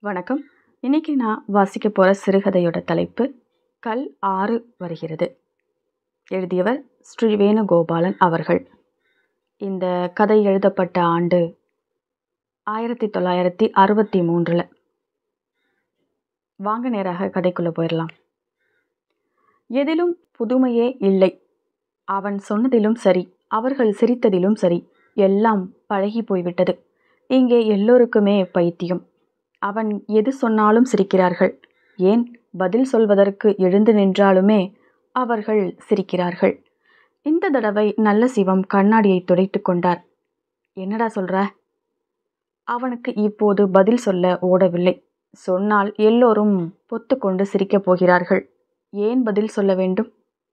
வணக்கம் இன்னைக்கு நான் வாசிக்க போகிற சிறுகதையோட தலைப்பு கல் ஆறு வருகிறது எழுதியவர் ஸ்ரீ வேணுகோபாலன் அவர்கள் இந்த கதை எழுதப்பட்ட ஆண்டு ஆயிரத்தி தொள்ளாயிரத்தி அறுபத்தி மூன்றில் வாங்க நேராக கதைக்குள்ளே போயிடலாம் எதிலும் புதுமையே இல்லை அவன் சொன்னதிலும் சரி அவர்கள் சிரித்ததிலும் சரி எல்லாம் பழகி போய்விட்டது இங்கே எல்லோருக்குமே பைத்தியம் அவன் எது சொன்னாலும் சிரிக்கிறார்கள் ஏன் பதில் சொல்வதற்கு எழுந்து நின்றாலுமே அவர்கள் சிரிக்கிறார்கள் இந்த தடவை நல்ல சிவம் கண்ணாடியை துடைத்து கொண்டார் என்னடா சொல்ற அவனுக்கு இப்போது பதில் சொல்ல ஓடவில்லை சொன்னால் எல்லோரும் பொத்துக்கொண்டு சிரிக்கப் போகிறார்கள் ஏன் பதில் சொல்ல வேண்டும்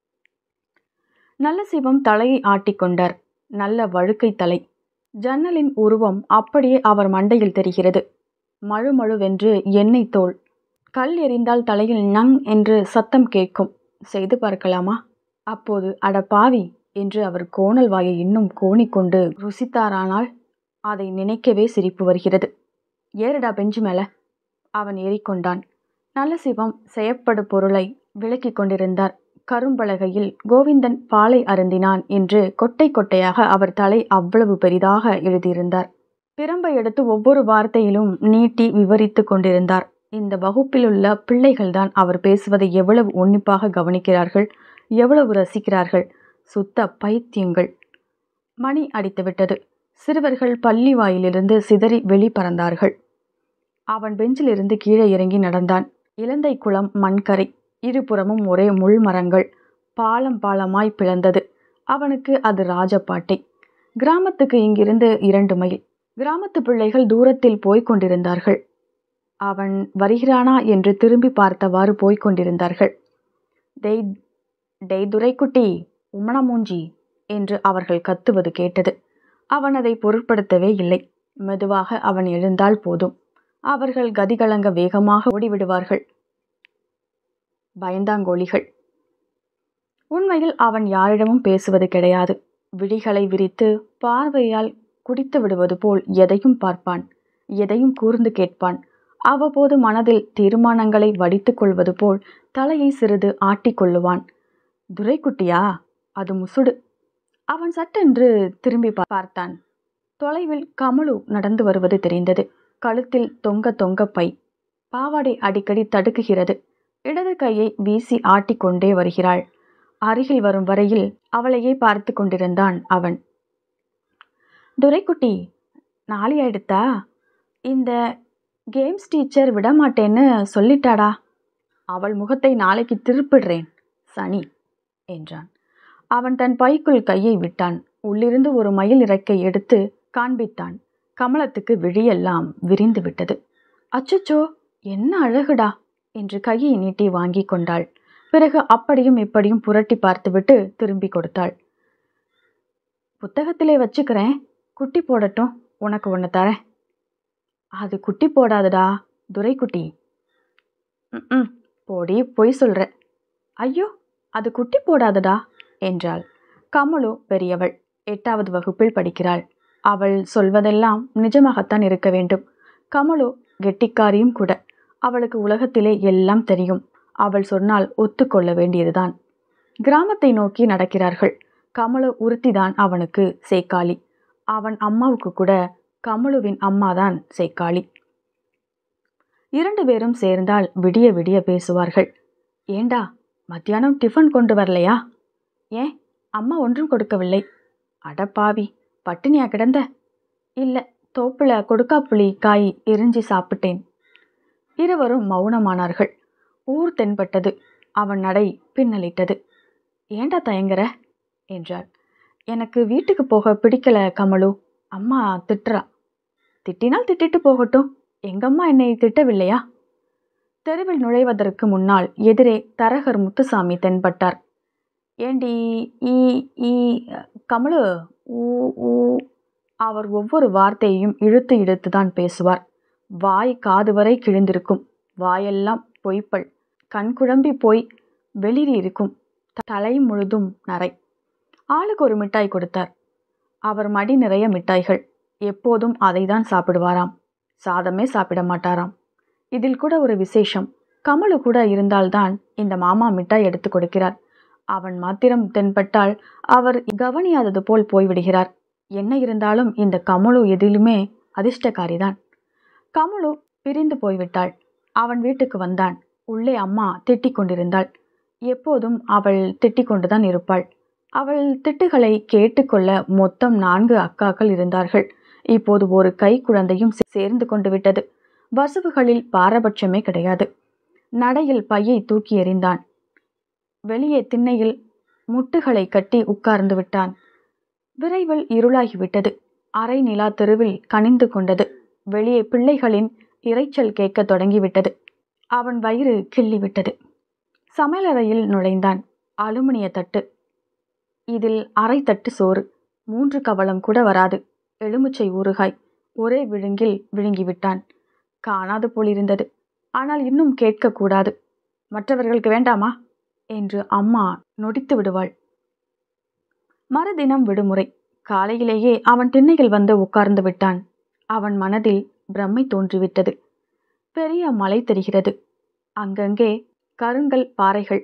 நல்ல சிவம் தலையை ஆட்டிக்கொண்டார் நல்ல வழுக்கை தலை ஜன்னலின் உருவம் அப்படியே அவர் மண்டையில் தெரிகிறது மழுமழுவென்று எண்ணெய் தோல் கல் எறிந்தால் தலையில் நங் என்று சத்தம் கேட்கும் செய்து பார்க்கலாமா அப்போது அட பாவி என்று அவர் கோணல் வாயை இன்னும் கோணிக்கொண்டு ருசித்தாரானால் அதை நினைக்கவே சிரிப்பு வருகிறது ஏறுடா பெஞ்சு மேல அவன் ஏறிக்கொண்டான் நல்ல சிவம் செய்யப்படு பொருளை விளக்கிக் கொண்டிருந்தார் கரும்பலகையில் கோவிந்தன் பாலை அருந்தினான் என்று கொட்டை கொட்டையாக அவர் தலை அவ்வளவு பெரிதாக எழுதியிருந்தார் பிரம்பை எடுத்து ஒவ்வொரு வார்த்தையிலும் நீட்டி விவரித்து கொண்டிருந்தார் இந்த வகுப்பிலுள்ள பிள்ளைகள்தான் அவர் பேசுவதை எவ்வளவு உன்னிப்பாக கவனிக்கிறார்கள் எவ்வளவு ரசிக்கிறார்கள் சுத்த பைத்தியங்கள் மணி அடித்துவிட்டது சிறுவர்கள் பள்ளி வாயிலிருந்து சிதறி வெளிப்பறந்தார்கள் அவன் பெஞ்சிலிருந்து கீழே இறங்கி நடந்தான் இலந்தை குளம் மண்கரை இருபுறமும் ஒரே முள் மரங்கள் பாலம் பாலமாய் பிளந்தது அவனுக்கு அது ராஜபாட்டை கிராமத்துக்கு இங்கிருந்து இரண்டு மைல் கிராமத்து பிள்ளைகள் தூரத்தில் போய்க் கொண்டிருந்தார்கள் அவன் வருகிறானா என்று திரும்பி பார்த்தவாறு போய்க் கொண்டிருந்தார்கள் டெய் டெய் துரைக்குட்டி உம்மணமூஞ்சி என்று அவர்கள் கத்துவது கேட்டது அவன் அதை பொருட்படுத்தவே இல்லை மெதுவாக அவன் எழுந்தால் போதும் அவர்கள் கதிகலங்க வேகமாக ஓடிவிடுவார்கள் பயந்தாங்கோழிகள் உண்மையில் அவன் யாரிடமும் பேசுவது கிடையாது விழிகளை விரித்து பார்வையால் குடித்து விடுவது போல் எதையும் பார்ப்பான் எதையும் கூர்ந்து கேட்பான் அவ்வப்போது மனதில் தீர்மானங்களை வடித்து கொள்வது போல் தலையை சிறிது ஆட்டிக்கொள்ளுவான் துரைக்குட்டியா அது முசுடு அவன் சட்டென்று திரும்பி பார்த்தான் தொலைவில் கமலு நடந்து வருவது தெரிந்தது கழுத்தில் தொங்க தொங்க பை பாவாடை அடிக்கடி தடுக்குகிறது இடது கையை வீசி ஆட்டிக்கொண்டே வருகிறாள் அருகில் வரும் வரையில் அவளையே பார்த்து கொண்டிருந்தான் அவன் துரைக்குட்டி நாளை ஆயிடுத்தா இந்த கேம்ஸ் டீச்சர் விடமாட்டேன்னு சொல்லிட்டாடா அவள் முகத்தை நாளைக்கு திருப்பிடுறேன் சனி என்றான் அவன் தன் பைக்குள் கையை விட்டான் உள்ளிருந்து ஒரு மயில் இறக்கை எடுத்து காண்பித்தான் கமலத்துக்கு விழியெல்லாம் விரிந்து விட்டது அச்சச்சோ என்ன அழகுடா என்று கையை நீட்டி வாங்கி கொண்டாள் பிறகு அப்படியும் இப்படியும் புரட்டி பார்த்துவிட்டு திரும்பி கொடுத்தாள் புத்தகத்திலே வச்சுக்கிறேன் குட்டி போடட்டும் உனக்கு ஒன்று தரேன் அது குட்டி போடாதடா துரைக்குட்டி ம் போடி பொய் சொல்கிற ஐயோ அது குட்டி போடாதடா என்றாள் கமலு பெரியவள் எட்டாவது வகுப்பில் படிக்கிறாள் அவள் சொல்வதெல்லாம் நிஜமாகத்தான் இருக்க வேண்டும் கமலு கெட்டிக்காரியும் கூட அவளுக்கு உலகத்திலே எல்லாம் தெரியும் அவள் சொன்னால் ஒத்துக்கொள்ள வேண்டியதுதான் கிராமத்தை நோக்கி நடக்கிறார்கள் கமலு உறுத்திதான் அவனுக்கு சேக்காளி அவன் அம்மாவுக்கு கூட கமலுவின் அம்மாதான் சேக்காளி இரண்டு பேரும் சேர்ந்தால் விடிய விடிய பேசுவார்கள் ஏண்டா மத்தியானம் டிஃபன் கொண்டு வரலையா ஏன் அம்மா ஒன்றும் கொடுக்கவில்லை அடப்பாவி பட்டினியா கிடந்த இல்லை தோப்புல கொடுக்காப்புளி காய் எரிஞ்சி சாப்பிட்டேன் இருவரும் மௌனமானார்கள் ஊர் தென்பட்டது அவன் நடை பின்னலிட்டது ஏண்டா தயங்குற என்றாள் எனக்கு வீட்டுக்கு போக பிடிக்கல கமலு அம்மா திட்டுறா திட்டினால் திட்டிட்டு போகட்டும் எங்கம்மா என்னை திட்டவில்லையா தெருவில் நுழைவதற்கு முன்னால் எதிரே தரகர் முத்துசாமி தென்பட்டார் ஏண்டி ஈ ஈ கமலு ஊ ஊ அவர் ஒவ்வொரு வார்த்தையையும் இழுத்து இழுத்து தான் பேசுவார் வாய் காது வரை கிழிந்திருக்கும் வாயெல்லாம் பொய்ப்பல் கண் குழம்பி போய் வெளிரி இருக்கும் தலை முழுதும் நரை ஆளுக்கு ஒரு மிட்டாய் கொடுத்தார் அவர் மடி நிறைய மிட்டாய்கள் எப்போதும் அதை தான் சாப்பிடுவாராம் சாதமே சாப்பிட மாட்டாராம் இதில் கூட ஒரு விசேஷம் கமலு கூட இருந்தால்தான் இந்த மாமா மிட்டாய் எடுத்து கொடுக்கிறார் அவன் மாத்திரம் தென்பட்டால் அவர் கவனியாதது போல் போய்விடுகிறார் என்ன இருந்தாலும் இந்த கமலு எதிலுமே அதிர்ஷ்டக்காரிதான் கமலு பிரிந்து போய்விட்டாள் அவன் வீட்டுக்கு வந்தான் உள்ளே அம்மா திட்டிக் கொண்டிருந்தாள் எப்போதும் அவள் திட்டிக் கொண்டுதான் இருப்பாள் அவள் திட்டுகளை கேட்டுக்கொள்ள மொத்தம் நான்கு அக்காக்கள் இருந்தார்கள் இப்போது ஒரு கை குழந்தையும் சேர்ந்து கொண்டு விட்டது வசுவுகளில் பாரபட்சமே கிடையாது நடையில் பையை தூக்கி எறிந்தான் வெளியே திண்ணையில் முட்டுகளை கட்டி உட்கார்ந்து விட்டான் விரைவில் இருளாகிவிட்டது அரை நிலா தெருவில் கனிந்து கொண்டது வெளியே பிள்ளைகளின் இரைச்சல் கேட்க தொடங்கிவிட்டது அவன் வயிறு கிள்ளிவிட்டது சமையலறையில் நுழைந்தான் அலுமினிய தட்டு இதில் அரை தட்டு சோறு மூன்று கவளம் கூட வராது எலுமிச்சை ஊறுகாய் ஒரே விழுங்கில் விழுங்கிவிட்டான் காணாது போலிருந்தது ஆனால் இன்னும் கேட்கக்கூடாது மற்றவர்களுக்கு வேண்டாமா என்று அம்மா நொடித்து விடுவாள் மறுதினம் விடுமுறை காலையிலேயே அவன் திண்ணையில் வந்து உட்கார்ந்து விட்டான் அவன் மனதில் பிரம்மை தோன்றிவிட்டது பெரிய மலை தெரிகிறது அங்கங்கே கருங்கல் பாறைகள்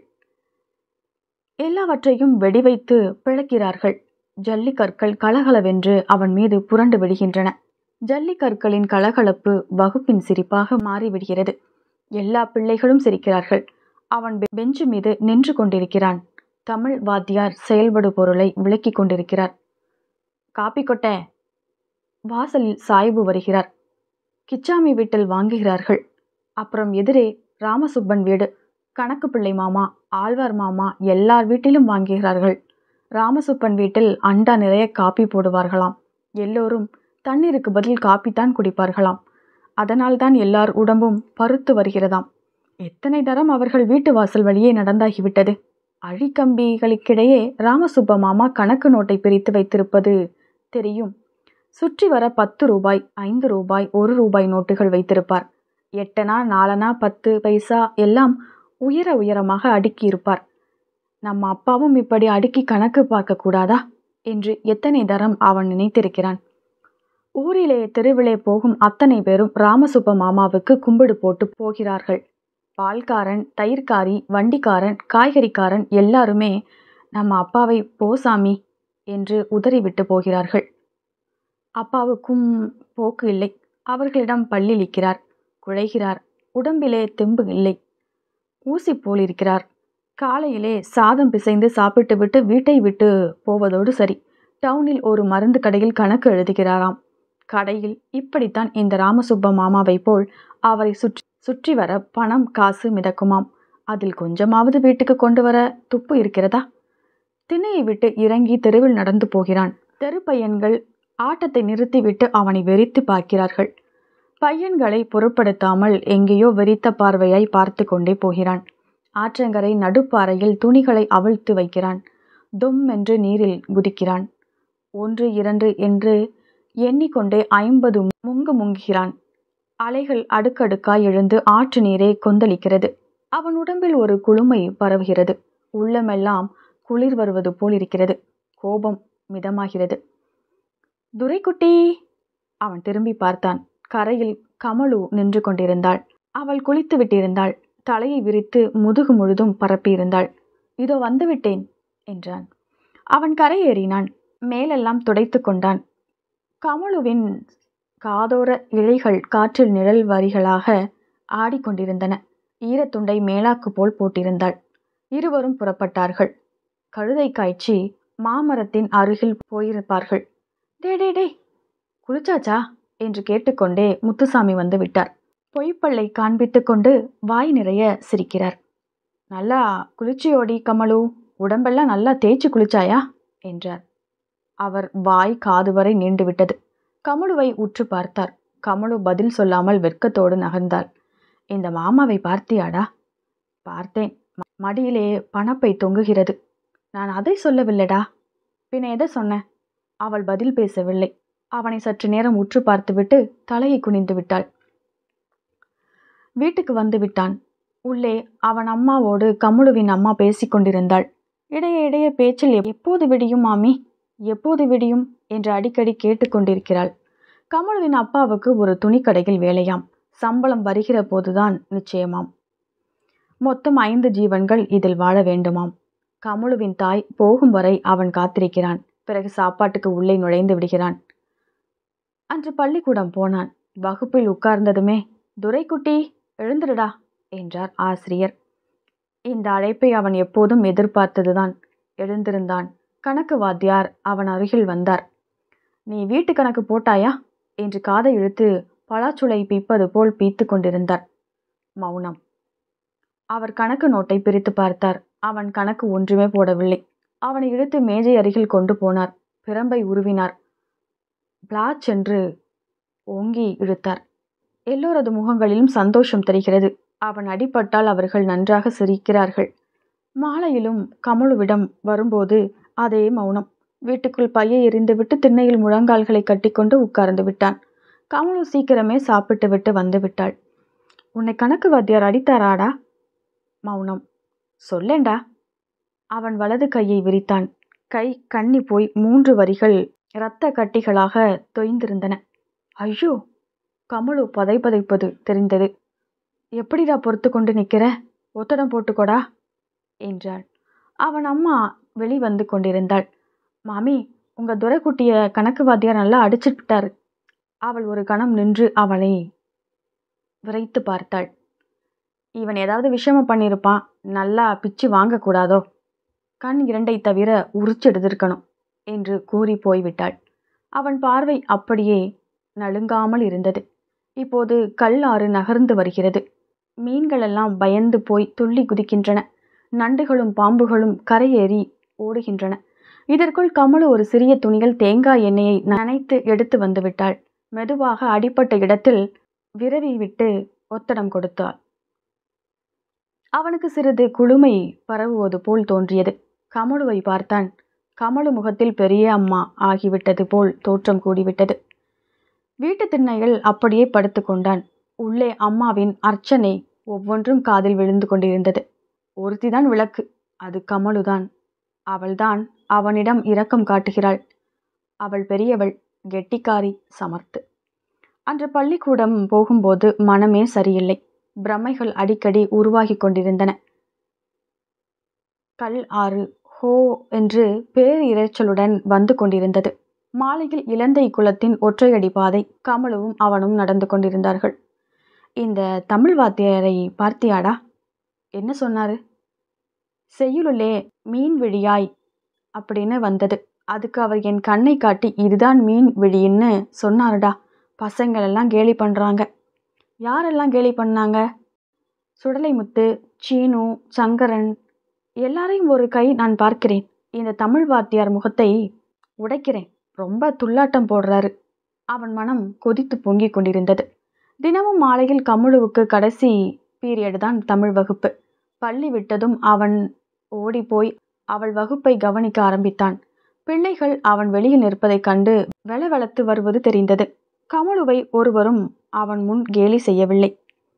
எல்லாவற்றையும் வெடிவைத்து பிளக்கிறார்கள் ஜல்லிக்கற்கள் கலகலவென்று அவன் மீது புரண்டு விடுகின்றன ஜல்லிக்கற்களின் கலகலப்பு வகுப்பின் சிரிப்பாக மாறிவிடுகிறது எல்லா பிள்ளைகளும் சிரிக்கிறார்கள் அவன் பெஞ்சு மீது நின்று கொண்டிருக்கிறான் தமிழ் வாத்தியார் செயல்படு பொருளை விளக்கிக் கொண்டிருக்கிறார் காப்பி கொட்ட வாசலில் சாய்பு வருகிறார் கிச்சாமி வீட்டில் வாங்குகிறார்கள் அப்புறம் எதிரே ராமசுப்பன் வீடு கணக்கு பிள்ளை மாமா ஆழ்வார் மாமா எல்லார் வீட்டிலும் வாங்குகிறார்கள் ராமசுப்பன் வீட்டில் அண்டா நிறைய காப்பி போடுவார்களாம் எல்லோரும் தண்ணீருக்கு பதில் காப்பி தான் குடிப்பார்களாம் அதனால்தான் எல்லார் உடம்பும் பருத்து வருகிறதாம் எத்தனை தரம் அவர்கள் வீட்டு வாசல் வழியே நடந்தாகிவிட்டது அழிக்கம்பிகளுக்கிடையே ராமசுப்ப மாமா கணக்கு நோட்டை பிரித்து வைத்திருப்பது தெரியும் சுற்றி வர பத்து ரூபாய் ஐந்து ரூபாய் ஒரு ரூபாய் நோட்டுகள் வைத்திருப்பார் எட்டனா நாலனா பத்து பைசா எல்லாம் உயர உயரமாக அடுக்கி இருப்பார் நம்ம அப்பாவும் இப்படி அடுக்கி கணக்கு பார்க்க கூடாதா என்று எத்தனை தரம் அவன் நினைத்திருக்கிறான் ஊரிலே தெருவிலே போகும் அத்தனை பேரும் ராமசுப்ப மாமாவுக்கு கும்பிடு போட்டு போகிறார்கள் பால்காரன் தயிர்காரி வண்டிக்காரன் காய்கறிக்காரன் எல்லாருமே நம்ம அப்பாவை போசாமி என்று உதறிவிட்டு போகிறார்கள் அப்பாவுக்கும் போக்கு இல்லை அவர்களிடம் பல்லிழிக்கிறார் குழைகிறார் உடம்பிலே தெம்பு இல்லை ஊசி போல் இருக்கிறார் காலையிலே சாதம் பிசைந்து சாப்பிட்டு விட்டு வீட்டை விட்டு போவதோடு சரி டவுனில் ஒரு மருந்து கடையில் கணக்கு எழுதுகிறாராம் கடையில் இப்படித்தான் இந்த ராமசுப்ப மாமாவை போல் அவரை சுற்றி சுற்றி வர பணம் காசு மிதக்குமாம் அதில் கொஞ்சமாவது வீட்டுக்கு கொண்டு வர துப்பு இருக்கிறதா திண்ணையை விட்டு இறங்கி தெருவில் நடந்து போகிறான் தெரு பையன்கள் ஆட்டத்தை நிறுத்திவிட்டு அவனை வெறித்து பார்க்கிறார்கள் பையன்களை பொருட்படுத்தாமல் எங்கேயோ வெறித்த பார்வையாய் பார்த்து கொண்டே போகிறான் ஆற்றங்கரை நடுப்பாறையில் துணிகளை அவிழ்த்து வைக்கிறான் தும் என்று நீரில் குதிக்கிறான் ஒன்று இரண்டு என்று எண்ணிக்கொண்டே ஐம்பது முங்கு முங்குகிறான் அலைகள் அடுக்கடுக்காய் எழுந்து ஆற்று நீரே கொந்தளிக்கிறது அவன் உடம்பில் ஒரு குளுமை பரவுகிறது உள்ளமெல்லாம் குளிர் வருவது போல் இருக்கிறது கோபம் மிதமாகிறது துரைக்குட்டி அவன் திரும்பி பார்த்தான் கரையில் கமலு நின்று கொண்டிருந்தாள் அவள் குளித்து விட்டிருந்தாள் தலையை விரித்து முதுகு முழுதும் பரப்பியிருந்தாள் இதோ வந்துவிட்டேன் என்றான் அவன் கரையேறினான் மேலெல்லாம் துடைத்து கொண்டான் கமலுவின் காதோர இழைகள் காற்றில் நிழல் வரிகளாக ஆடிக்கொண்டிருந்தன ஈரத்துண்டை மேலாக்கு போல் போட்டிருந்தாள் இருவரும் புறப்பட்டார்கள் கழுதை காய்ச்சி மாமரத்தின் அருகில் போயிருப்பார்கள் டே டே டே குளிச்சாச்சா என்று கேட்டுக்கொண்டே முத்துசாமி வந்து விட்டார் பொய்ப்பல்லை காண்பித்து கொண்டு வாய் நிறைய சிரிக்கிறார் நல்லா குளிச்சியோடி கமலு உடம்பெல்லாம் நல்லா தேய்ச்சி குளிச்சாயா என்றார் அவர் வாய் காது வரை நீண்டு விட்டது கமலுவை உற்று பார்த்தார் கமலு பதில் சொல்லாமல் வெட்கத்தோடு நகர்ந்தாள் இந்த மாமாவை பார்த்தியாடா பார்த்தேன் மடியிலே பணப்பை தொங்குகிறது நான் அதை சொல்லவில்லடா பின்ன எதை சொன்ன அவள் பதில் பேசவில்லை அவனை சற்று நேரம் உற்று பார்த்துவிட்டு தலையை குனிந்து விட்டாள் வீட்டுக்கு வந்து விட்டான் உள்ளே அவன் அம்மாவோடு கமலுவின் அம்மா பேசிக் கொண்டிருந்தாள் இடையே இடையே பேச்சில் எப்போது விடியும் மாமி எப்போது விடியும் என்று அடிக்கடி கேட்டுக்கொண்டிருக்கிறாள் கமலுவின் அப்பாவுக்கு ஒரு துணிக்கடையில் வேலையாம் சம்பளம் வருகிற போதுதான் நிச்சயமாம் மொத்தம் ஐந்து ஜீவன்கள் இதில் வாழ வேண்டுமாம் கமலுவின் தாய் போகும் வரை அவன் காத்திருக்கிறான் பிறகு சாப்பாட்டுக்கு உள்ளே நுழைந்து விடுகிறான் அன்று பள்ளிக்கூடம் போனான் வகுப்பில் உட்கார்ந்ததுமே துரைக்குட்டி எழுந்துடுடா என்றார் ஆசிரியர் இந்த அழைப்பை அவன் எப்போதும் எதிர்பார்த்ததுதான் எழுந்திருந்தான் கணக்கு வாத்தியார் அவன் அருகில் வந்தார் நீ வீட்டு கணக்கு போட்டாயா என்று காதை இழுத்து பலாச்சுளை பீப்பது போல் பீத்து கொண்டிருந்தார் மௌனம் அவர் கணக்கு நோட்டை பிரித்து பார்த்தார் அவன் கணக்கு ஒன்றுமே போடவில்லை அவனை இழுத்து மேஜை அருகில் கொண்டு போனார் பிரம்பை உருவினார் பிளாச் என்று ஓங்கி இழுத்தார் எல்லோரது முகங்களிலும் சந்தோஷம் தெரிகிறது அவன் அடிபட்டால் அவர்கள் நன்றாக சிரிக்கிறார்கள் மாலையிலும் கமலுவிடம் வரும்போது அதே மௌனம் வீட்டுக்குள் பையை எறிந்துவிட்டு திண்ணையில் முழங்கால்களை கட்டிக்கொண்டு உட்கார்ந்து விட்டான் கமலு சீக்கிரமே சாப்பிட்டு விட்டு வந்து விட்டாள் உன்னை கணக்கு வாத்தியார் அடித்தாராடா மௌனம் சொல்லேண்டா அவன் வலது கையை விரித்தான் கை கண்ணி போய் மூன்று வரிகள் இரத்த கட்டிகளாக தொய்ந்திருந்தன ஐயோ கமலு பதைப்பதைப்பது தெரிந்தது எப்படிடா பொறுத்து கொண்டு நிற்கிற ஒத்தடம் போட்டுக்கோடா என்றாள் அவன் அம்மா வெளிவந்து கொண்டிருந்தாள் மாமி உங்க துரைக்குட்டிய கணக்கு வாத்தியார் நல்லா அடிச்சிட்டு விட்டாரு அவள் ஒரு கணம் நின்று அவளை விரைத்து பார்த்தாள் இவன் ஏதாவது விஷயமா பண்ணியிருப்பான் நல்லா பிச்சு வாங்கக்கூடாதோ கண் இரண்டை தவிர உரிச்செடுத்திருக்கணும் என்று கூறி போய்விட்டாள் அவன் பார்வை அப்படியே நழுங்காமல் இருந்தது இப்போது கல் ஆறு நகர்ந்து வருகிறது மீன்களெல்லாம் பயந்து போய் துள்ளி குதிக்கின்றன நண்டுகளும் பாம்புகளும் கரையேறி ஓடுகின்றன இதற்குள் கமலு ஒரு சிறிய துணியில் தேங்காய் எண்ணெயை நனைத்து எடுத்து வந்து விட்டாள் மெதுவாக அடிப்பட்ட இடத்தில் விரவி விட்டு ஒத்தடம் கொடுத்தாள் அவனுக்கு சிறிது குளுமை பரவுவது போல் தோன்றியது கமலுவை பார்த்தான் கமலு முகத்தில் பெரிய அம்மா ஆகிவிட்டது போல் தோற்றம் கூடிவிட்டது வீட்டு திண்ணையில் அப்படியே படுத்து கொண்டான் உள்ளே அம்மாவின் அர்ச்சனை ஒவ்வொன்றும் காதில் விழுந்து கொண்டிருந்தது ஒருத்திதான் விளக்கு அது கமலுதான் அவள்தான் அவனிடம் இரக்கம் காட்டுகிறாள் அவள் பெரியவள் கெட்டிக்காரி சமர்த்து அன்று பள்ளிக்கூடம் போகும்போது மனமே சரியில்லை பிரமைகள் அடிக்கடி உருவாகி கொண்டிருந்தன கல் ஆறு ஹோ என்று பேர் இரைச்சலுடன் வந்து கொண்டிருந்தது மாலையில் இலந்தை குலத்தின் ஒற்றையடி பாதை கமலுவும் அவனும் நடந்து கொண்டிருந்தார்கள் இந்த தமிழ் வாத்தியாரை பார்த்தியாடா என்ன சொன்னாரு செய்யுளுலே மீன் விழியாய் அப்படின்னு வந்தது அதுக்கு அவர் என் கண்ணை காட்டி இதுதான் மீன் விழின்னு சொன்னாருடா பசங்களெல்லாம் கேலி பண்ணுறாங்க யாரெல்லாம் கேலி பண்ணாங்க சுடலைமுத்து சீனு சங்கரன் எல்லாரையும் ஒரு கை நான் பார்க்கிறேன் இந்த தமிழ் வாத்தியார் முகத்தை உடைக்கிறேன் ரொம்ப துள்ளாட்டம் போடுறாரு அவன் மனம் கொதித்து பொங்கிக் கொண்டிருந்தது தினமும் மாலையில் கமுழுவுக்கு கடைசி பீரியட் தான் தமிழ் வகுப்பு பள்ளி விட்டதும் அவன் ஓடிப்போய் அவள் வகுப்பை கவனிக்க ஆரம்பித்தான் பிள்ளைகள் அவன் வெளியில் நிற்பதைக் கண்டு வெளவெளத்து வருவது தெரிந்தது கமலுவை ஒருவரும் அவன் முன் கேலி செய்யவில்லை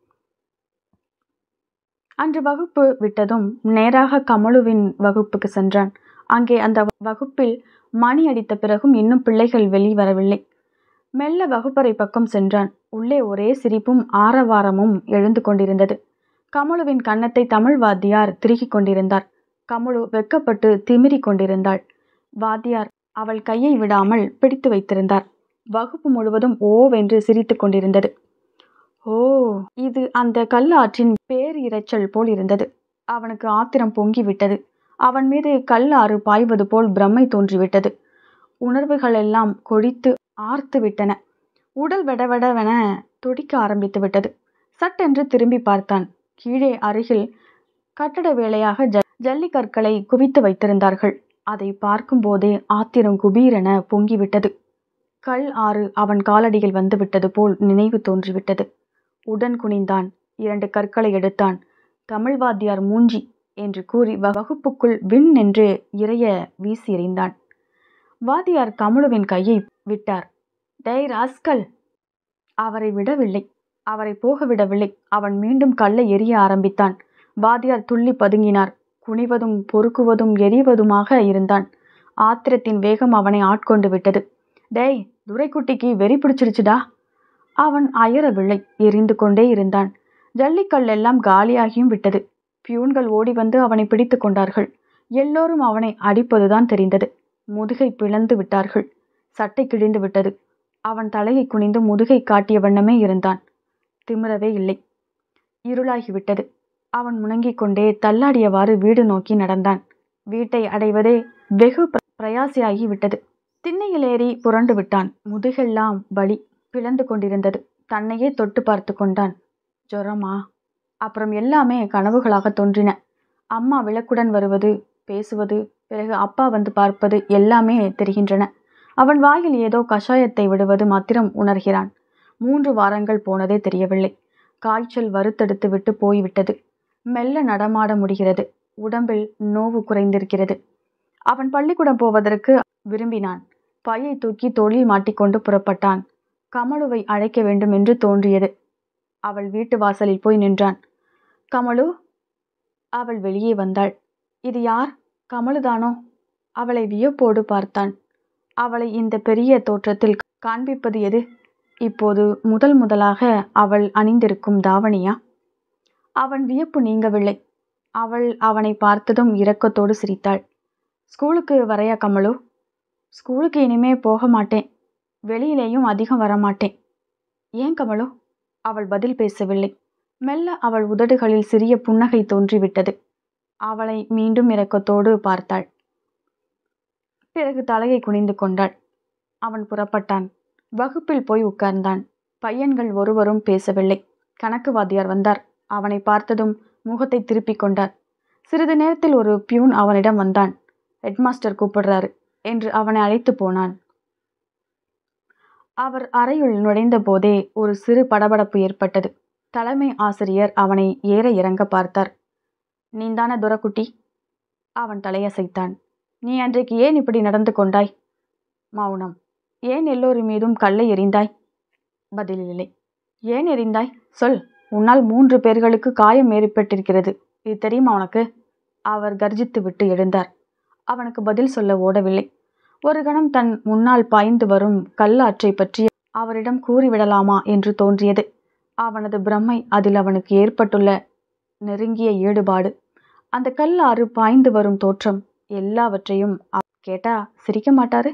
அன்று வகுப்பு விட்டதும் நேராக கமலுவின் வகுப்புக்கு சென்றான் அங்கே அந்த வகுப்பில் மணி அடித்த பிறகும் இன்னும் பிள்ளைகள் வெளிவரவில்லை மெல்ல வகுப்பறை பக்கம் சென்றான் உள்ளே ஒரே சிரிப்பும் ஆரவாரமும் எழுந்து கொண்டிருந்தது கமலுவின் கன்னத்தை தமிழ் வாத்தியார் திருகிக் கொண்டிருந்தார் கமலு வெக்கப்பட்டு திமிரி கொண்டிருந்தாள் வாத்தியார் அவள் கையை விடாமல் பிடித்து வைத்திருந்தார் வகுப்பு முழுவதும் ஓவென்று சிரித்து கொண்டிருந்தது ஓ இது அந்த கல்லாற்றின் பேர் இரைச்சல் போல் இருந்தது அவனுக்கு ஆத்திரம் பொங்கிவிட்டது அவன் மீது கல்லாறு பாய்வது போல் பிரம்மை தோன்றிவிட்டது உணர்வுகளெல்லாம் கொடித்து ஆர்த்து விட்டன உடல் வெடவெடவென துடிக்க ஆரம்பித்து விட்டது சட்டென்று திரும்பி பார்த்தான் கீழே அருகில் கட்டட வேலையாக ஜ ஜல்லிக்கற்களை குவித்து வைத்திருந்தார்கள் அதை பார்க்கும்போதே ஆத்திரம் குபீரென பொங்கிவிட்டது கல் ஆறு அவன் காலடியில் வந்துவிட்டது போல் நினைவு தோன்றிவிட்டது உடன் குனிந்தான் இரண்டு கற்களை எடுத்தான் தமிழ் வாத்தியார் மூஞ்சி என்று கூறி வகுப்புக்குள் விண் என்று இறைய வீசி எறிந்தான் வாத்தியார் கமலுவின் கையை விட்டார் டேய் ராஸ்கல் அவரை விடவில்லை அவரை போக விடவில்லை அவன் மீண்டும் கல்லை எரிய ஆரம்பித்தான் வாத்தியார் துள்ளி பதுங்கினார் குனிவதும் பொறுக்குவதும் எரிவதுமாக இருந்தான் ஆத்திரத்தின் வேகம் அவனை ஆட்கொண்டு விட்டது டேய் துரைக்குட்டிக்கு வெறி பிடிச்சிருச்சுடா அவன் அயரவில்லை எரிந்து கொண்டே இருந்தான் ஜல்லிக்கல் எல்லாம் காலியாகியும் விட்டது பியூன்கள் ஓடி வந்து அவனை பிடித்து கொண்டார்கள் எல்லோரும் அவனை அடிப்பதுதான் தெரிந்தது முதுகை பிளந்து விட்டார்கள் சட்டை கிழிந்து விட்டது அவன் தலையை குனிந்து முதுகை காட்டிய வண்ணமே இருந்தான் திமிரவே இல்லை இருளாகிவிட்டது அவன் முணங்கிக் கொண்டே தள்ளாடியவாறு வீடு நோக்கி நடந்தான் வீட்டை அடைவதே வெகு பிர- பிரயாசையாகி விட்டது திண்ணையில் ஏறி புரண்டு விட்டான் முதுகெல்லாம் வலி பிளந்து கொண்டிருந்தது தன்னையே தொட்டு பார்த்து கொண்டான் ஜுரமா அப்புறம் எல்லாமே கனவுகளாக தோன்றின அம்மா விளக்குடன் வருவது பேசுவது பிறகு அப்பா வந்து பார்ப்பது எல்லாமே தெரிகின்றன அவன் வாயில் ஏதோ கஷாயத்தை விடுவது மாத்திரம் உணர்கிறான் மூன்று வாரங்கள் போனதே தெரியவில்லை காய்ச்சல் வறுத்தெடுத்து விட்டு போய்விட்டது மெல்ல நடமாட முடிகிறது உடம்பில் நோவு குறைந்திருக்கிறது அவன் பள்ளிக்கூடம் போவதற்கு விரும்பினான் பையை தூக்கி தோளில் மாட்டிக்கொண்டு புறப்பட்டான் கமலுவை அழைக்க வேண்டும் என்று தோன்றியது அவள் வீட்டு வாசலில் போய் நின்றான் கமலு அவள் வெளியே வந்தாள் இது யார் கமலுதானோ அவளை வியப்போடு பார்த்தான் அவளை இந்த பெரிய தோற்றத்தில் காண்பிப்பது எது இப்போது முதல் முதலாக அவள் அணிந்திருக்கும் தாவணியா அவன் வியப்பு நீங்கவில்லை அவள் அவனை பார்த்ததும் இரக்கத்தோடு சிரித்தாள் ஸ்கூலுக்கு வரையா கமலு ஸ்கூலுக்கு இனிமே போக மாட்டேன் வெளியிலேயும் அதிகம் வரமாட்டேன் ஏன் கமலு அவள் பதில் பேசவில்லை மெல்ல அவள் உதடுகளில் சிறிய புன்னகை தோன்றிவிட்டது அவளை மீண்டும் இரக்கத்தோடு பார்த்தாள் பிறகு தலையை குனிந்து கொண்டாள் அவன் புறப்பட்டான் வகுப்பில் போய் உட்கார்ந்தான் பையன்கள் ஒருவரும் பேசவில்லை கணக்கு வாத்தியார் வந்தார் அவனை பார்த்ததும் முகத்தை திருப்பிக் கொண்டார் சிறிது நேரத்தில் ஒரு பியூன் அவனிடம் வந்தான் ஹெட்மாஸ்டர் கூப்பிடுறாரு என்று அவனை அழைத்து போனான் அவர் அறையுள் நுழைந்த போதே ஒரு சிறு படபடப்பு ஏற்பட்டது தலைமை ஆசிரியர் அவனை ஏற இறங்க பார்த்தார் நீந்தான துரக்குட்டி அவன் தலையசைத்தான் நீ அன்றைக்கு ஏன் இப்படி நடந்து கொண்டாய் மௌனம் ஏன் எல்லோரும் மீதும் கல்லை எறிந்தாய் பதில் இல்லை ஏன் எறிந்தாய் சொல் உன்னால் மூன்று பேர்களுக்கு காயம் ஏற்பட்டிருக்கிறது இது தெரியுமா உனக்கு அவர் கர்ஜித்து விட்டு எழுந்தார் அவனுக்கு பதில் சொல்ல ஓடவில்லை ஒரு கணம் தன் முன்னால் பாய்ந்து வரும் கல்லாற்றை பற்றி அவரிடம் கூறிவிடலாமா என்று தோன்றியது அவனது பிரமை அதில் அவனுக்கு ஏற்பட்டுள்ள நெருங்கிய ஈடுபாடு அந்த கல்லாறு பாய்ந்து வரும் தோற்றம் எல்லாவற்றையும் அவ- கேட்டா சிரிக்க மாட்டாரு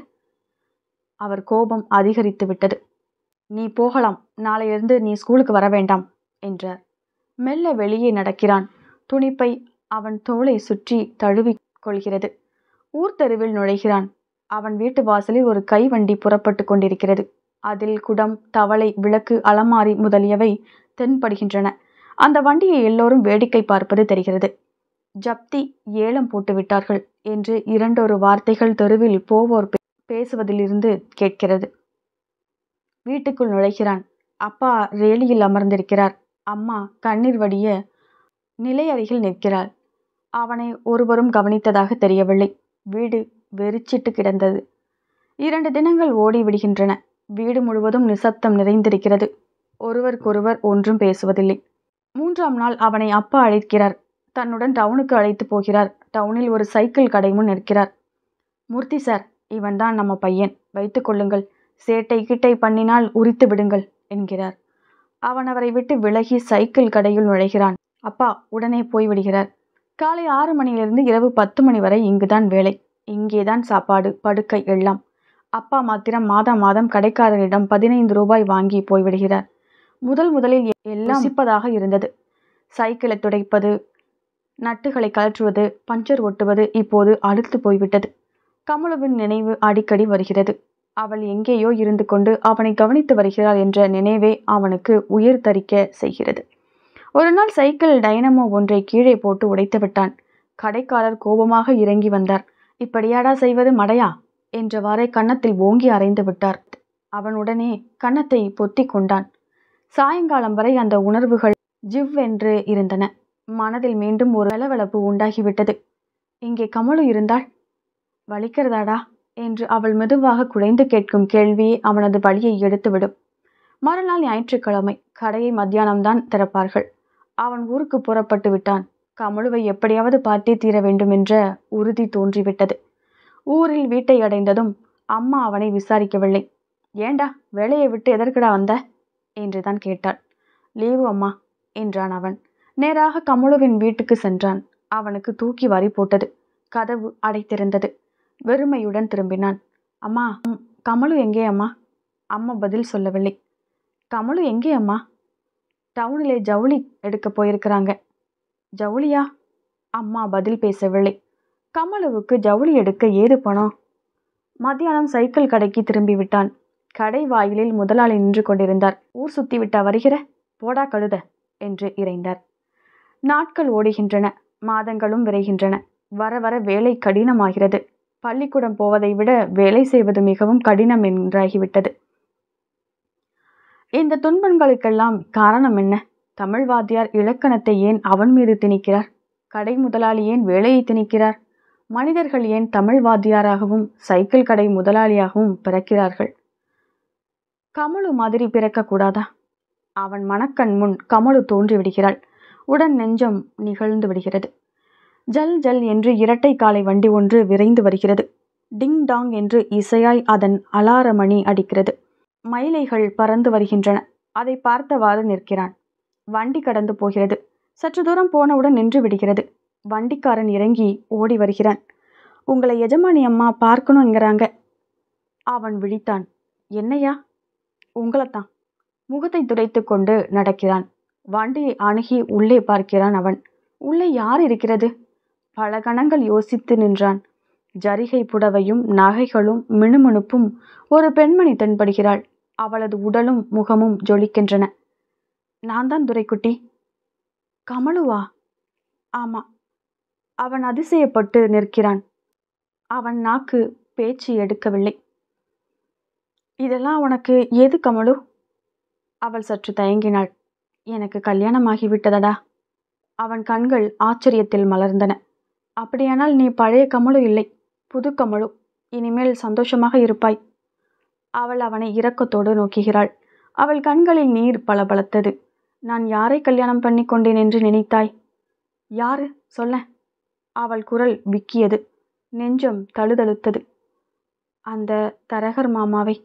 அவர் கோபம் அதிகரித்து விட்டது நீ போகலாம் நாளையிலிருந்து நீ ஸ்கூலுக்கு வர வேண்டாம் என்றார் மெல்ல வெளியே நடக்கிறான் துணிப்பை அவன் தோளை சுற்றி தழுவிக் கொள்கிறது ஊர்த்தெருவில் நுழைகிறான் அவன் வீட்டு வாசலில் ஒரு கைவண்டி புறப்பட்டு கொண்டிருக்கிறது அதில் குடம் தவளை விளக்கு அலமாரி முதலியவை தென்படுகின்றன அந்த வண்டியை எல்லோரும் வேடிக்கை பார்ப்பது தெரிகிறது ஜப்தி ஏலம் போட்டு விட்டார்கள் என்று இரண்டொரு வார்த்தைகள் தெருவில் போவோர் பே- பேசுவதிலிருந்து கேட்கிறது வீட்டுக்குள் நுழைகிறான் அப்பா ரேலியில் அமர்ந்திருக்கிறார் அம்மா கண்ணீர் வடிய நிலை அருகில் நிற்கிறாள் அவனை ஒருவரும் கவனித்ததாக தெரியவில்லை வீடு வெறிச்சிட்டு கிடந்தது இரண்டு தினங்கள் ஓடி விடுகின்றன வீடு முழுவதும் நிசப்தம் நிறைந்திருக்கிறது ஒருவருக்கொருவர் ஒன்றும் பேசுவதில்லை மூன்றாம் நாள் அவனை அப்பா அழைக்கிறார் தன்னுடன் டவுனுக்கு அழைத்து போகிறார் டவுனில் ஒரு சைக்கிள் கடை முன் நிற்கிறார் மூர்த்தி சார் இவன்தான் நம்ம பையன் வைத்துக் கொள்ளுங்கள் சேட்டை கிட்டை பண்ணினால் உரித்து விடுங்கள் என்கிறார் அவன் அவரை விட்டு விலகி சைக்கிள் கடையில் நுழைகிறான் அப்பா உடனே போய்விடுகிறார் காலை ஆறு மணியிலிருந்து இரவு பத்து மணி வரை இங்குதான் வேலை இங்கேதான் சாப்பாடு படுக்கை எல்லாம் அப்பா மாத்திரம் மாதம் மாதம் கடைக்காரரிடம் பதினைந்து ரூபாய் வாங்கி போய்விடுகிறார் முதல் முதலில் எ- எல்லாம் சிப்பதாக இருந்தது சைக்கிளை துடைப்பது நட்டுகளை கழற்றுவது பஞ்சர் ஒட்டுவது இப்போது அழுத்து போய்விட்டது கமலுவின் நினைவு அடிக்கடி வருகிறது அவள் எங்கேயோ இருந்து கொண்டு அவனை கவனித்து வருகிறாள் என்ற நினைவே அவனுக்கு உயிர் தரிக்க செய்கிறது ஒரு நாள் சைக்கிள் டைனமோ ஒன்றை கீழே போட்டு உடைத்து விட்டான் கடைக்காரர் கோபமாக இறங்கி வந்தார் இப்படியாடா செய்வது மடையா என்றவாறே கன்னத்தில் ஓங்கி அறைந்து விட்டார் அவன் உடனே கன்னத்தை பொத்திக் கொண்டான் சாயங்காலம் வரை அந்த உணர்வுகள் ஜிவ்வென்று இருந்தன மனதில் மீண்டும் ஒரு வளவளப்பு உண்டாகிவிட்டது இங்கே கமலு இருந்தாள் வலிக்கிறதாடா என்று அவள் மெதுவாக குழைந்து கேட்கும் கேள்வியே அவனது வழியை எடுத்துவிடும் மறுநாள் ஞாயிற்றுக்கிழமை கடையை மத்தியானம்தான் திறப்பார்கள் அவன் ஊருக்கு புறப்பட்டு விட்டான் கமலுவை எப்படியாவது பார்த்தே தீர வேண்டும் என்ற உறுதி தோன்றிவிட்டது ஊரில் வீட்டை அடைந்ததும் அம்மா அவனை விசாரிக்கவில்லை ஏண்டா வேலையை விட்டு எதற்குடா வந்த என்றுதான் கேட்டாள் லீவு அம்மா என்றான் அவன் நேராக கமலுவின் வீட்டுக்கு சென்றான் அவனுக்கு தூக்கி வாரி போட்டது கதவு அடைத்திருந்தது வெறுமையுடன் திரும்பினான் அம்மா ம், கமலு எங்கே அம்மா அம்மா பதில் சொல்லவில்லை கமலு எங்கே அம்மா டவுனிலே ஜவுளி எடுக்க போயிருக்கிறாங்க ஜவுளியா அம்மா பதில் பேசவில்லை கமலுவுக்கு ஜவுளி எடுக்க ஏது பணம் மத்தியானம் சைக்கிள் கடைக்கு திரும்பி விட்டான் கடை வாயிலில் முதலாளி நின்று கொண்டிருந்தார் ஊர் சுத்தி விட்டா வருகிற போடா கழுத என்று இறைந்தார் நாட்கள் ஓடுகின்றன மாதங்களும் விரைகின்றன வர வர வேலை கடினமாகிறது பள்ளிக்கூடம் போவதை விட வேலை செய்வது மிகவும் கடினம் என்றாகிவிட்டது இந்த துன்பங்களுக்கெல்லாம் காரணம் என்ன தமிழ் வாத்தியார் இலக்கணத்தை ஏன் அவன் மீது திணிக்கிறார் கடை முதலாளி ஏன் வேலையை திணிக்கிறார் மனிதர்கள் ஏன் தமிழ் வாத்தியாராகவும் சைக்கிள் கடை முதலாளியாகவும் பிறக்கிறார்கள் கமலு மாதிரி பிறக்கக்கூடாதா அவன் மனக்கண் முன் கமலு தோன்றி விடுகிறாள் உடன் நெஞ்சம் நிகழ்ந்து விடுகிறது ஜல் ஜல் என்று இரட்டை காலை வண்டி ஒன்று விரைந்து வருகிறது டிங் டாங் என்று இசையாய் அதன் அலார மணி அடிக்கிறது மயிலைகள் பறந்து வருகின்றன அதை பார்த்தவாறு நிற்கிறான் வண்டி கடந்து போகிறது சற்று தூரம் போனவுடன் நின்று விடுகிறது வண்டிக்காரன் இறங்கி ஓடி வருகிறான் உங்களை எஜமானி அம்மா பார்க்கணுங்கிறாங்க அவன் விழித்தான் என்னையா உங்களைத்தான் முகத்தை துடைத்து கொண்டு நடக்கிறான் வண்டியை அணுகி உள்ளே பார்க்கிறான் அவன் உள்ளே யார் இருக்கிறது பல கணங்கள் யோசித்து நின்றான் ஜரிகை புடவையும் நகைகளும் மினுமினுப்பும் ஒரு பெண்மணி தென்படுகிறாள் அவளது உடலும் முகமும் ஜொலிக்கின்றன நான் தான் துரைக்குட்டி கமலுவா ஆமா அவன் அதிசயப்பட்டு நிற்கிறான் அவன் நாக்கு பேச்சு எடுக்கவில்லை இதெல்லாம் உனக்கு எது கமலு அவள் சற்று தயங்கினாள் எனக்கு கல்யாணமாகிவிட்டதடா அவன் கண்கள் ஆச்சரியத்தில் மலர்ந்தன அப்படியானால் நீ பழைய கமலு இல்லை புது கமலு இனிமேல் சந்தோஷமாக இருப்பாய் அவள் அவனை இரக்கத்தோடு நோக்குகிறாள் அவள் கண்களில் நீர் பளபளத்தது நான் யாரை கல்யாணம் பண்ணி கொண்டேன் என்று நினைத்தாய் யாரு சொல்ல அவள் குரல் விக்கியது நெஞ்சம் தழுதழுத்தது அந்த தரகர் மாமாவை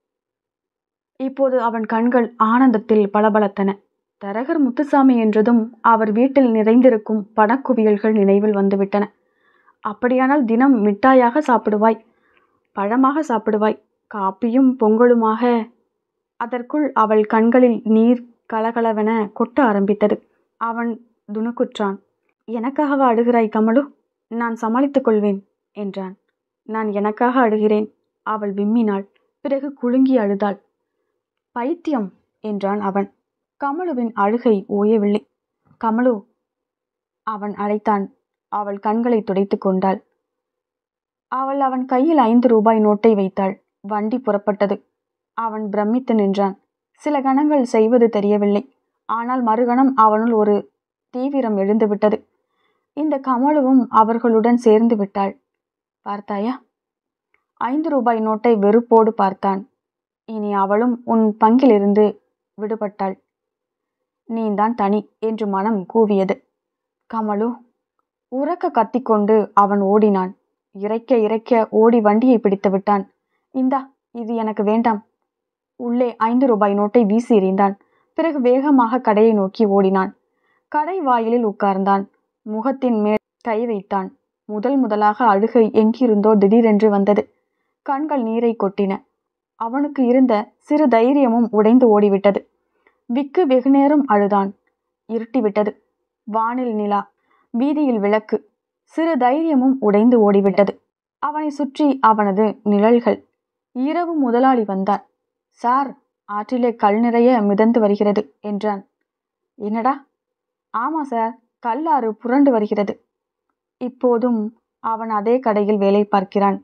இப்போது அவன் கண்கள் ஆனந்தத்தில் பளபளத்தன தரகர் முத்துசாமி என்றதும் அவர் வீட்டில் நிறைந்திருக்கும் பணக்குவியல்கள் நினைவில் வந்துவிட்டன அப்படியானால் தினம் மிட்டாயாக சாப்பிடுவாய் பழமாக சாப்பிடுவாய் காப்பியும் பொங்கலுமாக அதற்குள் அவள் கண்களில் நீர் கலகலவென கொட்ட ஆரம்பித்தது அவன் துணுக்குற்றான் எனக்காகவா அழுகிறாய் கமலு நான் சமாளித்துக் கொள்வேன் என்றான் நான் எனக்காக அழுகிறேன் அவள் விம்மினாள் பிறகு குலுங்கி அழுதாள் பைத்தியம் என்றான் அவன் கமலுவின் அழுகை ஓயவில்லை கமலு அவன் அழைத்தான் அவள் கண்களை துடைத்து கொண்டாள் அவள் அவன் கையில் ஐந்து ரூபாய் நோட்டை வைத்தாள் வண்டி புறப்பட்டது அவன் பிரமித்து நின்றான் சில கணங்கள் செய்வது தெரியவில்லை ஆனால் மறுகணம் அவனுள் ஒரு தீவிரம் எழுந்துவிட்டது இந்த கமலுவும் அவர்களுடன் சேர்ந்து விட்டாள் பார்த்தாயா ஐந்து ரூபாய் நோட்டை வெறுப்போடு பார்த்தான் இனி அவளும் உன் பங்கிலிருந்து விடுபட்டாள் நீதான் தனி என்று மனம் கூவியது கமலு உறக்க கத்திக்கொண்டு அவன் ஓடினான் இறைக்க இறைக்க ஓடி வண்டியை பிடித்து விட்டான் இந்தா இது எனக்கு வேண்டாம் உள்ளே ஐந்து ரூபாய் நோட்டை வீசி எறிந்தான் பிறகு வேகமாக கடையை நோக்கி ஓடினான் கடை வாயிலில் உட்கார்ந்தான் முகத்தின் மேல் கை வைத்தான் முதல் முதலாக அழுகை எங்கிருந்தோ திடீரென்று வந்தது கண்கள் நீரை கொட்டின அவனுக்கு இருந்த சிறு தைரியமும் உடைந்து ஓடிவிட்டது விக்கு வெகுநேரம் அழுதான் இருட்டிவிட்டது வானில் நிலா வீதியில் விளக்கு சிறு தைரியமும் உடைந்து ஓடிவிட்டது அவனை சுற்றி அவனது நிழல்கள் இரவு முதலாளி வந்தார் சார் ஆற்றிலே கல் நிறைய மிதந்து வருகிறது என்றான் என்னடா ஆமா சார் கல்லாறு புரண்டு வருகிறது இப்போதும் அவன் அதே கடையில் வேலை பார்க்கிறான்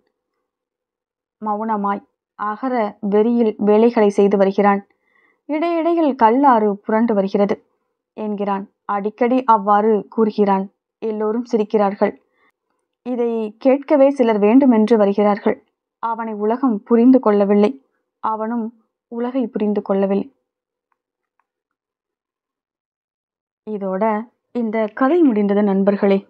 மௌனமாய் அகர வெறியில் வேலைகளை செய்து வருகிறான் இடையிடையில் கல்லாறு புரண்டு வருகிறது என்கிறான் அடிக்கடி அவ்வாறு கூறுகிறான் எல்லோரும் சிரிக்கிறார்கள் இதை கேட்கவே சிலர் வேண்டுமென்று வருகிறார்கள் அவனை உலகம் புரிந்து கொள்ளவில்லை அவனும் உலகை புரிந்து கொள்ளவில்லை இதோட இந்த கதை முடிந்தது நண்பர்களே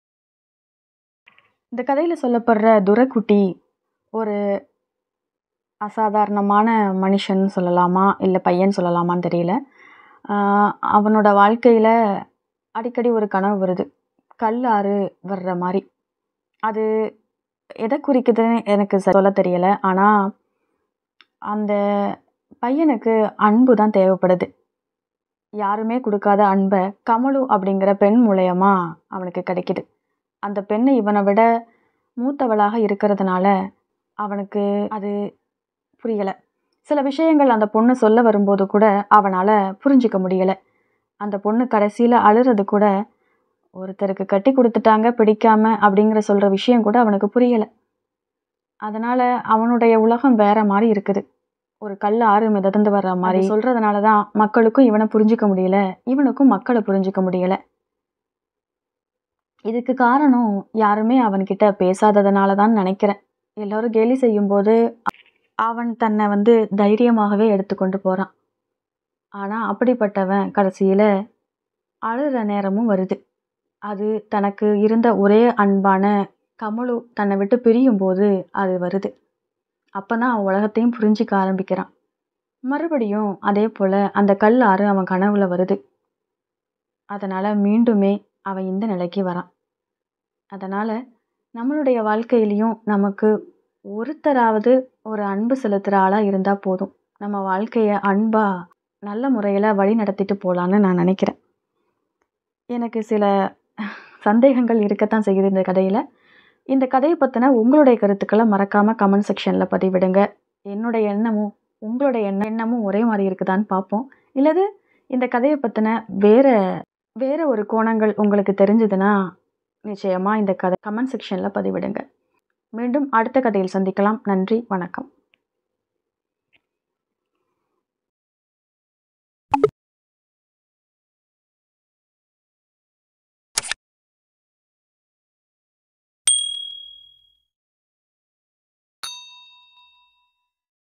இந்த கதையில் சொல்லப்படுற துரைக்குட்டி ஒரு அசாதாரணமான மனுஷன் சொல்லலாமா இல்லை பையன் சொல்லலாமான்னு தெரியல ஆஹ் அவனோட வாழ்க்கையில் அடிக்கடி ஒரு கனவு வருது கல் ஆறு வர்ற மாதிரி அது எதை குறிக்குதுன்னு எனக்கு ச- சொல்ல தெரியல ஆனால் அந்த பையனுக்கு அன்பு தான் தேவைப்படுது யாருமே கொடுக்காத அன்பை கமலு அப்படிங்கிற பெண் மூலயமா அவனுக்கு கிடைக்குது அந்த பெண்ணு இவனை விட மூத்தவளாக இருக்கிறதுனால அவனுக்கு அது புரியலை சில விஷயங்கள் அந்த பொண்ணு சொல்ல வரும்போது கூட அவனால் புரிஞ்சிக்க முடியலை அந்த பொண்ணு கடைசியில் அழுறது கூட ஒருத்தருக்கு கட்டி கொடுத்துட்டாங்க பிடிக்காம அப்படிங்கிற சொல்கிற விஷயம் கூட அவனுக்கு புரியலை அதனால் அவனுடைய உலகம் வேற மாதிரி இருக்குது ஒரு கல் ஆறு மிதந்து வர்ற மாதிரி சொல்கிறதுனால தான் மக்களுக்கும் இவனை புரிஞ்சிக்க முடியல இவனுக்கும் மக்களை புரிஞ்சிக்க முடியல இதுக்கு காரணம் யாருமே அவன்கிட்ட பேசாததுனால தான் நினைக்கிறேன் எல்லாரும் கேலி செய்யும்போது அவன் தன்னை வந்து தைரியமாகவே எடுத்துக்கொண்டு போகிறான் ஆனால் அப்படிப்பட்டவன் கடைசியில் அழுற நேரமும் வருது அது தனக்கு இருந்த ஒரே அன்பான கமலு தன்னை விட்டு பிரியும் போது அது வருது அப்போ தான் அவன் உலகத்தையும் புரிஞ்சிக்க ஆரம்பிக்கிறான் மறுபடியும் அதே போல் அந்த கல் ஆறு அவன் கனவுல வருது அதனால் மீண்டுமே அவன் இந்த நிலைக்கு வரான் அதனால் நம்மளுடைய வாழ்க்கையிலையும் நமக்கு ஒருத்தராவது ஒரு அன்பு செலுத்துகிற ஆளாக இருந்தால் போதும் நம்ம வாழ்க்கையை அன்பாக நல்ல முறையில் வழி நடத்திட்டு போகலான்னு நான் நினைக்கிறேன் எனக்கு சில சந்தேகங்கள் இருக்கத்தான் செய்யுது இந்த கதையில் இந்த கதையை பற்றின உங்களுடைய கருத்துக்களை மறக்காமல் கமெண்ட் செக்ஷனில் பதிவிடுங்க என்னுடைய எண்ணமும் உங்களுடைய எண்ண எண்ணமும் ஒரே மாதிரி இருக்குதான்னு பார்ப்போம் இல்லது இந்த கதையை பற்றின வேற வேற ஒரு கோணங்கள் உங்களுக்கு தெரிஞ்சதுன்னா நிச்சயமாக இந்த கதை கமெண்ட் செக்ஷனில் பதிவிடுங்க மீண்டும் அடுத்த கதையில் சந்திக்கலாம் நன்றி வணக்கம்